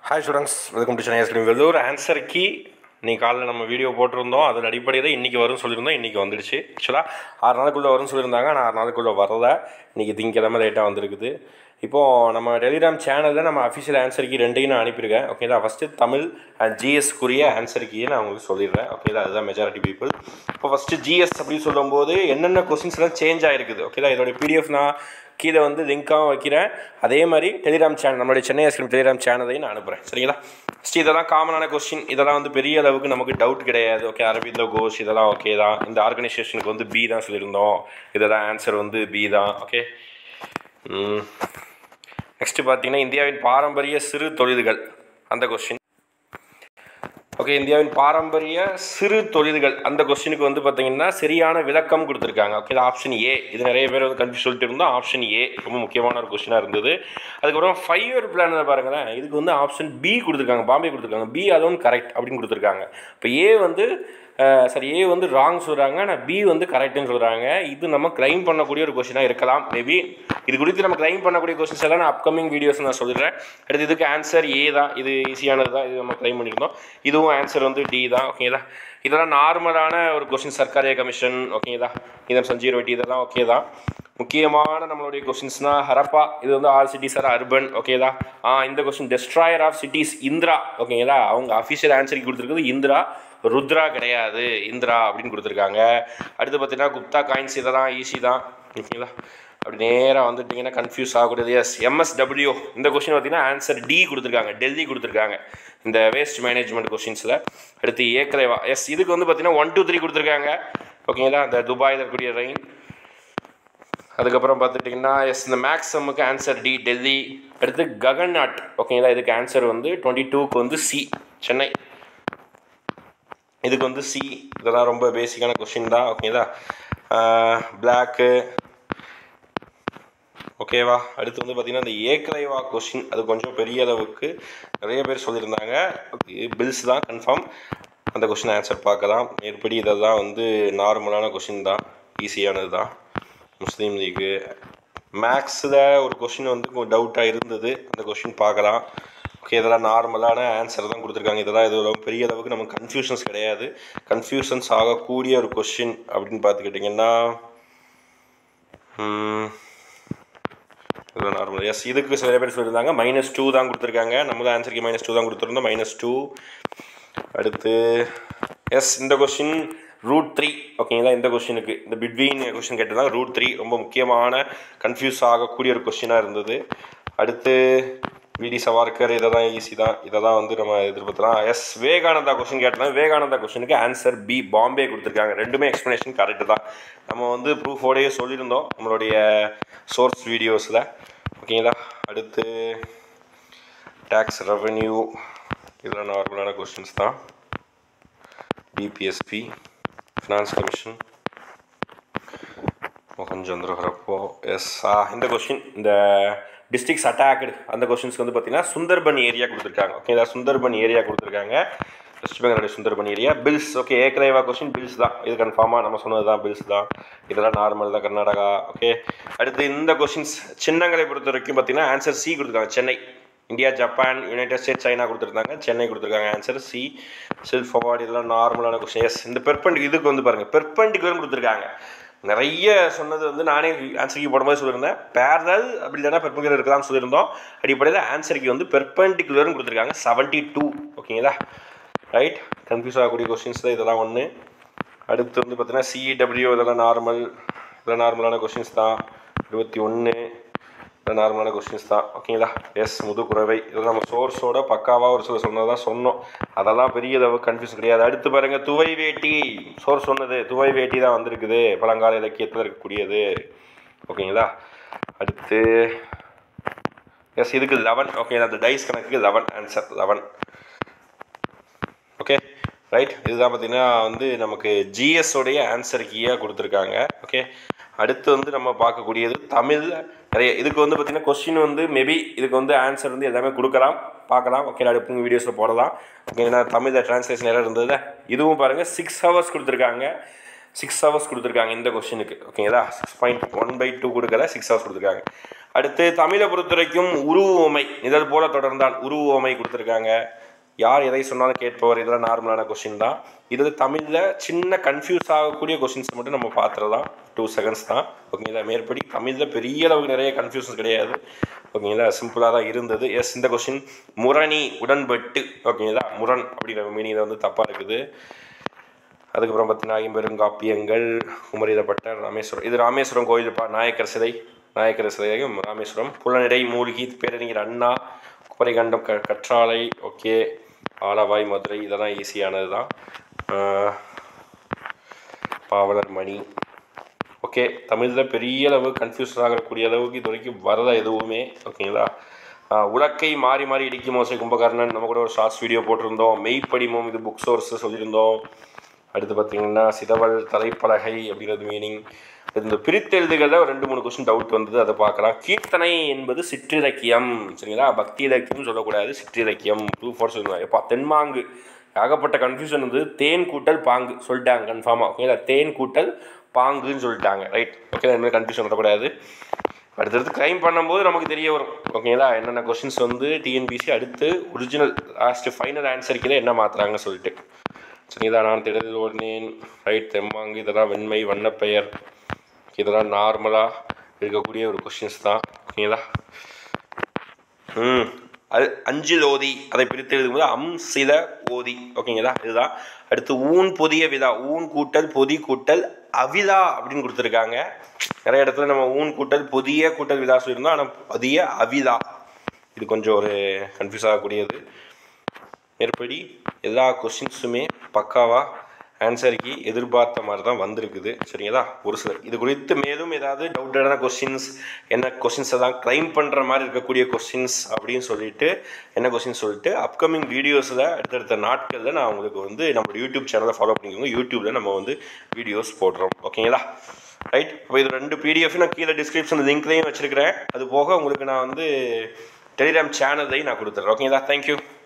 hi students welcome to Chennai ice cream வெள்ளூர் answer key இன்னைக்கு காலையில் நம்ம வீடியோ போட்டிருந்தோம் அதன் அடிப்படையில் இன்றைக்கி வரும்னு சொல்லியிருந்தோம் இன்றைக்கி வந்துடுச்சு ஆக்சுவலாக ஆறு நாளுக்குள்ளே வரும்னு சொல்லியிருந்தாங்க ஆனால் ஆறு நாளுக்குள்ளே வரல இன்றைக்கி திங்கக்கிழமை லேட்டாக வந்திருக்குது இப்போது நம்ம டெலிகிராம் சேனலில் நம்ம அஃபிஷியல் ஆன்சர் கீ ரெண்டையும் நான் அனுப்பியிருக்கேன் ஓகேதா ஃபஸ்ட்டு தமிழ் அண்ட் ஜிஎஸ்க்குரிய ஆன்சர் கீயை நான் உங்களுக்கு சொல்லிடுறேன் ஓகேதா அதுதான் மெஜாரிட்டி பீப்புள் இப்போ ஃபஸ்ட்டு ஜிஎஸ் அப்படின்னு சொல்லும்போது என்னென்ன கொஸ்டின்ஸ் எல்லாம் சேஞ்ச் ஆகிருக்குது ஓகேதா இதோட பிடிஎஃப் நான் கீழே வந்து லிங்க்காகவும் வைக்கிறேன் அதே மாதிரி டெலிகிராம் சேனல் நம்மளுடைய சென்னை ஐஸ்கிரீம் டெலிகிராம் சேனலையும் நான் அனுப்புகிறேன் சரிங்களா ஃபஸ்ட்டு இதெல்லாம் காமனான கொஸ்டின் இதெல்லாம் வந்து பெரிய அளவுக்கு நமக்கு டவுட் கிடையாது ஓகே அரபிந்தில் கோஷ் இதெல்லாம் ஓகே தான் இந்த ஆர்கனைசேஷனுக்கு வந்து பி தான் சொல்லியிருந்தோம் இதெல்லாம் ஆன்சர் வந்து பி தான் ஓகே நெக்ஸ்ட்டு பார்த்தீங்கன்னா இந்தியாவின் பாரம்பரிய சிறு தொழில்கள் அந்த கொஸ்டின் ஓகே இந்தியாவின் பாரம்பரிய சிறு தொழில்கள் அந்த கொஸ்டினுக்கு வந்து பார்த்தீங்கன்னா சரியான விளக்கம் கொடுத்துருக்காங்க ஓகே இது ஆப்ஷன் ஏ இது நிறைய பேர் வந்து கன்ஃபியூஸ் சொல்லிட்டு இருந்தோம் ஆப்ஷன் ஏ ரொம்ப முக்கியமான ஒரு கொஸ்டினாக இருந்தது அதுக்கப்புறம் ஃபைவ் இயர் பிளான் பாருங்களேன் இதுக்கு வந்து ஆப்ஷன் பி கொடுத்துருக்காங்க பாம்பே கொடுத்துருக்காங்க பி அதுவும் கரெக்ட் அப்படின்னு கொடுத்துருக்காங்க இப்போ ஏ வந்து சரி ஏ வந்து ராங் சொல்கிறாங்க ஆனால் பி வந்து கரெக்டுன்னு சொல்கிறாங்க இது நம்ம கிளைம் பண்ணக்கூடிய ஒரு கொஸ்டினாக இருக்கலாம் மேபி இது குறித்து நம்ம கிளைம் பண்ணக்கூடிய கொஸ்டின்ஸ் எல்லாம் நான் அப்கமிங் வீடியோஸ் நான் சொல்லிடுறேன் அடுத்து இதுக்கு ஆன்சர் ஏ தான் இது ஈஸியானது தான் இது நம்ம கிளைம் பண்ணியிருந்தோம் இதுவும் ஆன்சர் வந்து டி தான் ஓகேதா இதெல்லாம் நார்மலான ஒரு கொஸ்டின் சர்க்காரிய கமிஷன் ஓகேதா இதன் சஞ்சீர் வெட்டி இதெல்லாம் ஓகே தான் முக்கியமான நம்மளுடைய கொஸ்டின்ஸ்னால் ஹரப்பா இது வந்து ஆல் சிட்டிஸ் ஆர் அர்பன் ஓகேதா ஆ இந்த question destroyer of cities Indra ஓகேங்களா அவங்க அஃபிஷியல் ஆன்சருக்கு கொடுத்துருக்குது இந்திரா ருத்ரா கிடையாது இந்திரா அப்படின்னு கொடுத்துருக்காங்க அடுத்து பார்த்தீங்கன்னா குப்தா காயின்ஸ் இதெல்லாம் ஈஸி தான் ஓகேங்களா அப்படி நேராக வந்துட்டிங்கன்னா கன்ஃபியூஸ் ஆகக்கூடியது எஸ் எம்எஸ்டபிள்யூ இந்த கொஸ்டின் பார்த்தீங்கன்னா ஆன்சர் டி கொடுத்துருக்காங்க டெல்லி கொடுத்துருக்காங்க இந்த வேஸ்ட் மேனேஜ்மெண்ட் கொஸ்டின்ஸில் அடுத்து ஏக்கலைவா எஸ் இதுக்கு வந்து பார்த்தீங்கன்னா ஒன் டூ த்ரீ கொடுத்துருக்காங்க ஓகேங்களா இந்த துபாயில் இருக்கக்கூடிய ரெயின் அதுக்கப்புறம் பார்த்துட்டிங்கன்னா எஸ் இந்த மேக்ஸமுக்கு ஆன்சர் டி டெல்லி அடுத்து ககன்நாட் ஓகேங்களா இதுக்கு ஆன்சர் வந்து டுவெண்ட்டி டூக்கு வந்து சி சென்னை இதுக்கு வந்து சி இதெல்லாம் ரொம்ப பேசிக்கான கொஷின் தான் ஓகேதா பிளாக்கு ஓகேவா அடுத்து வந்து பார்த்திங்கன்னா இந்த ஏக்கலைவா கொஷின் அது கொஞ்சம் பெரிய அளவுக்கு நிறைய பேர் சொல்லியிருந்தாங்க பில்ஸ் தான் கன்ஃபார்ம் அந்த கொஷின் ஆன்சர் பார்க்கலாம் மேற்படி இதெல்லாம் வந்து நார்மலான கொஷின் தான் ஈஸியானது தான் முஸ்லீம் லீக்கு மேக்ஸில் ஒரு கொஷின் வந்து கொஞ்சம் டவுட்டாக இருந்தது அந்த கொஷின் பார்க்கலாம் ஓகே இதெல்லாம் நார்மலான ஆன்சர் தான் கொடுத்துருக்காங்க இதெல்லாம் இது பெரிய அளவுக்கு நமக்கு கன்ஃபியூஷன்ஸ் கிடையாது கன்ஃபியூஷன்ஸ் ஆகக்கூடிய ஒரு கொஷின் அப்படின்னு பார்த்துக்கிட்டிங்கன்னா இதெல்லாம் நார்மல் எஸ் இதுக்கு சில பேர் சொல்லியிருந்தாங்க மைனஸ் டூ தான் கொடுத்துருக்காங்க நம்ம ஆன்சருக்கு மைனஸ் டூ தான் கொடுத்துருந்தோம் மைனஸ் டூ அடுத்து எஸ் இந்த கொஷின் ரூட் த்ரீ ஓகேங்களா இந்த கொஷினுக்கு இந்த பிட்வீன் கொஷின் கேட்டதான் ரூட் த்ரீ ரொம்ப முக்கியமான கன்ஃபியூஸ் ஆகக்கூடிய ஒரு கொஷினாக இருந்தது அடுத்து விடி சவார்கர் இதெல்லாம் ஈஸி தான் இதை தான் வந்து நம்ம எதிர்பார்த்தலாம் எஸ் விவேகானந்தா கொஷின் கேட்டோம்னா விவேகானந்தா கொஷினுக்கு ஆன்சர் பி பாம்பே கொடுத்துருக்காங்க ரெண்டுமே எக்ஸ்ப்ளனேஷன் கரெக்டு தான் நம்ம வந்து ப்ரூஃபோடையே சொல்லியிருந்தோம் நம்மளுடைய சோர்ஸ் வீடியோஸில் ஓகேங்களா அடுத்து டேக்ஸ் ரெவன்யூ இதெல்லாம் நார்மலான கொஷின்ஸ் தான் BPSP finance commission Mohanchandra Harappa yes ஆ இந்த கொஷின் இந்த டிஸ்ட்ரிக்ஸ் அட்டாக்டு அந்த கொஷின்ஸ்க்கு வந்து பார்த்தீங்கன்னா சுந்தர்பன் ஏரியா கொடுத்துருக்காங்க ஓகேங்களா சுந்தர்பன் ஏரியா கொடுத்துருக்காங்க வெஸ்ட் பெங்காலுடைய சுந்தர்பன் ஏரியா பில்ஸ் ஓகே ஏக்கரேவா கொஷின் பில்ஸ் தான் இது கன்ஃபார்மாக நம்ம சொன்னது தான் பில்ஸ் தான் இதெல்லாம் நார்மல் தான் கர்நாடகா ஓகே அடுத்து இந்த கொஷின்ஸ் சின்னங்களை பொறுத்த வரைக்கும் பார்த்தீங்கன்னா ஆன்சர் சி கொடுத்துருக்காங்க Chennai India Japan United States China கொடுத்துருந்தாங்க சென்னை கொடுத்துருக்காங்க ஆன்சர் சி செல்ஃப் அவார்டு இதெல்லாம் நார்மலான கொஸ்டின் எஸ் இந்த பெர்பெண்ட் இதுக்கு வந்து பாருங்கள் பெர்பெண்டிகுலர் கொடுத்துருக்காங்க நிறைய சொன்னது வந்து நானே ஆன்சருக்கு போடும்போது சொல்லியிருந்தேன் பேரல் அப்படி இல்லைனா பெர்பெண்டிகுலர் இருக்கலாம்னு சொல்லியிருந்தோம் அடிப்படையில் ஆன்சருக்கு வந்து பெர்பெண்டிகுலர்னு கொடுத்துருக்காங்க செவன்ட்டி டூ ஓகேங்களா ரைட் கன்ஃபியூஸ் ஆகக்கூடிய கொஸ்டின்ஸ் தான் இதெல்லாம் ஒன்று அடுத்து வந்து பார்த்தீங்கன்னா சிஇடபிள்யூ இதெல்லாம் நார்மல் இதெல்லாம் நார்மலான கொஸ்டின்ஸ் தான் இருபத்தி ஒன்று இதெல்லாம் நார்மலான கொஸ்டின்ஸ் தான் ஓகேங்களா எஸ் முதுகுறவை இதெல்லாம் நம்ம சோர்ஸோட பக்காவாக ஒரு சில சொன்னதான் சொன்னோம் அதெல்லாம் பெரிய அளவு கன்ஃபியூஸ் கிடையாது அடுத்து பாருங்கள் துவை வேட்டி சோர்ஸ் சொன்னது துவை வேட்டி தான் வந்திருக்குது பழங்கால இலக்கியத்தில் இருக்கக்கூடியது ஓகேங்களா அடுத்து எஸ் இதுக்கு லெவன் ஓகே அந்த டைஸ் கணக்குக்கு eleven answer eleven okay right இதுதான் பார்த்தீங்கன்னா வந்து நமக்கு ஜிஎஸ்ஸோடைய ஆன்சர் கீயாக கொடுத்துருக்காங்க ஓகே அடுத்து வந்து நம்ம பார்க்கக்கூடியது தமிழ் நிறைய இதுக்கு வந்து பார்த்திங்கன்னா கொஸ்டின் வந்து மேபி இதுக்கு வந்து ஆன்சர் வந்து எல்லாமே கொடுக்கலாம் பார்க்கலாம் ஓகே அடுப்பு வீடியோஸில் போடலாம் ஓகேங்களா தமிழில் ட்ரான்ஸ்லேஷன் எல்லாம் இருந்தது இதுவும் பாருங்கள் சிக்ஸ் ஹவர்ஸ் கொடுத்துருக்காங்க சிக்ஸ் ஹவர்ஸ் கொடுத்துருக்காங்க இந்த கொஸ்டினுக்கு ஓகேங்களா six point one by two கொடுக்கல சிக்ஸ் ஹவர்ஸ் கொடுத்துருக்காங்க அடுத்து தமிழை பொறுத்த வரைக்கும் உருவமை இதழ் போல தொடர்ந்தான் உருவமை கொடுத்துருக்காங்க யார் எதை சொன்னாலும் கேட்பவர் இதெல்லாம் நார்மலான கொஸ்டின் தான் இது தமிழில் சின்ன கன்ஃபியூஸ் ஆகக்கூடிய கொஸ்டின்ஸ் மட்டும் நம்ம பார்த்துறலாம் டூ செகண்ட்ஸ் தான் ஓகேங்களா மேற்படி தமிழில் பெரிய அளவுக்கு நிறைய கன்ஃபியூஷன்ஸ் கிடையாது ஓகேங்களா சிம்பிளாக தான் இருந்தது எஸ் இந்த கொஸ்டின் முரணி உடன்பட்டு ஓகேங்களா முரண் அப்படிங்கிற மீனிங்கில் வந்து தப்பாக இருக்குது அதுக்கப்புறம் பார்த்தீங்கன்னா ஐம்பெருங்காப்பியங்கள் குமரிதப்பட்ட ராமேஸ்வரம் இது ராமேஸ்வரம் கோயில்ப்பா நாயக்கர் சிலை நாயக்கர் சிலையும் ராமேஸ்வரம் புலனிடை மூழ்கி பேரறிஞர் அண்ணா குமரிகண்டம் க கற்றாழை ஓகே ஆலவாய் மதுரை இதெல்லாம் ஈஸியானது தான் பாவலர் மணி ஓகே தமிழில் பெரிய அளவு கன்ஃபியூஸ் ஆகக்கூடிய அளவுக்கு இது வரைக்கும் வரல எதுவுமே ஓகேங்களா ஆஹ் உலக்கை மாறி மாறி இடிக்கும் மோசை கும்பகர்ணன் நம்ம கூட ஒரு ஷார்ட்ஸ் வீடியோ போட்டிருந்தோம் மெய்ப்படிமம் இது புக் சோர்ஸ் சொல்லியிருந்தோம் அடுத்து பார்த்தீங்கன்னா சிதவல் தலைப்பலகை அப்படிங்கிறது மீனிங் இந்த பிரித்தெழுதுகளில் ஒரு ரெண்டு மூணு கொஸ்டின் டவுட் வந்தது அதை பார்க்கலாம் கீர்த்தனை என்பது சிற்றிலக்கியம் சரிங்களா பக்தி இலக்கியம் சொல்லக்கூடாது சிற்றிலக்கியம் டூ ஃபோர் சொல்லுவாங்க எப்பா தென்மாங்கு ஏகப்பட்ட கன்ஃபியூஷன் வந்து தேன் கூட்டல் பாங்கு சொல்லிட்டாங்க கன்ஃபார்மாக ஓகேங்களா தேன் கூட்டல் பாங்குன்னு சொல்லிட்டாங்க ரைட் ஓகே இந்த மாதிரி கன்ஃபியூஷன் வரக்கூடாது அடுத்தடுத்து கிரைம் பண்ணும்போது நமக்கு தெரிய வரும் ஓகேங்களா என்னென்ன கொஷின்ஸ் வந்து டிஎன்பிசி அடுத்து ஒரிஜினல் லாஸ்ட்டு ஃபைனல் ஆன்சருக்கு என்ன மாற்றுறாங்கன்னு சொல்லிட்டு சரிங்களா நான் திடலில் ஓடினேன் ரைட் தெம்மாங்கு இதெல்லாம் வெண்மை வண்ணப்பெயர் இதெல்லாம் நார்மலாக இருக்கக்கூடிய ஒரு கொஷின்ஸ் தான் ஓகேங்களா ம் அது அஞ்சில் ஓதி அதை பிரித்து எழுதும்போது அம் சில ஓதி ஓகேங்களா இதுதான் அடுத்து ஊன் பொதிய விதா ஊன் கூட்டல் பொதி கூட்டல் அவிதா அப்படின்னு கொடுத்துருக்காங்க நிறைய இடத்துல நம்ம ஊன் கூட்டல் பொதிய கூட்டல் விதா சொல்லியிருந்தோம் ஆனால் பொதிய அவிதா இது கொஞ்சம் ஒரு கன்ஃபியூஸ் ஆகக்கூடியது மேற்படி எல்லா கொஷின்ஸுமே பக்காவாக ஆன்சருக்கு எதிர்பார்த்த மாதிரி தான் வந்திருக்குது சரிங்களா ஒரு சில இது குறித்து மேலும் ஏதாவது டவுட்டடான கொஸ்டின்ஸ் என்ன கொஸ்டின்ஸை தான் க்ளைம் பண்ணுற மாதிரி இருக்கக்கூடிய கொஸ்டின்ஸ் அப்படின்னு சொல்லிட்டு என்ன கொஸ்டின் சொல்லிட்டு அப்கமிங் வீடியோஸில் அடுத்தடுத்த நாட்களில் நான் உங்களுக்கு வந்து நம்ம யூடியூப் சேனலை ஃபாலோ பண்ணிக்கோங்க யூடியூப்பில் நம்ம வந்து வீடியோஸ் போடுறோம் ஓகேங்களா ரைட் இப்போ இது ரெண்டு பிடிஎஃப் நான் கீழே டிஸ்கிரிப்ஷன் லிங்க்லேயும் வச்சுருக்கிறேன் அது போக உங்களுக்கு நான் வந்து டெலிகிராம் சேனல்லையும் நான் கொடுத்துட்றேன் ஓகேங்களா தேங்க்யூ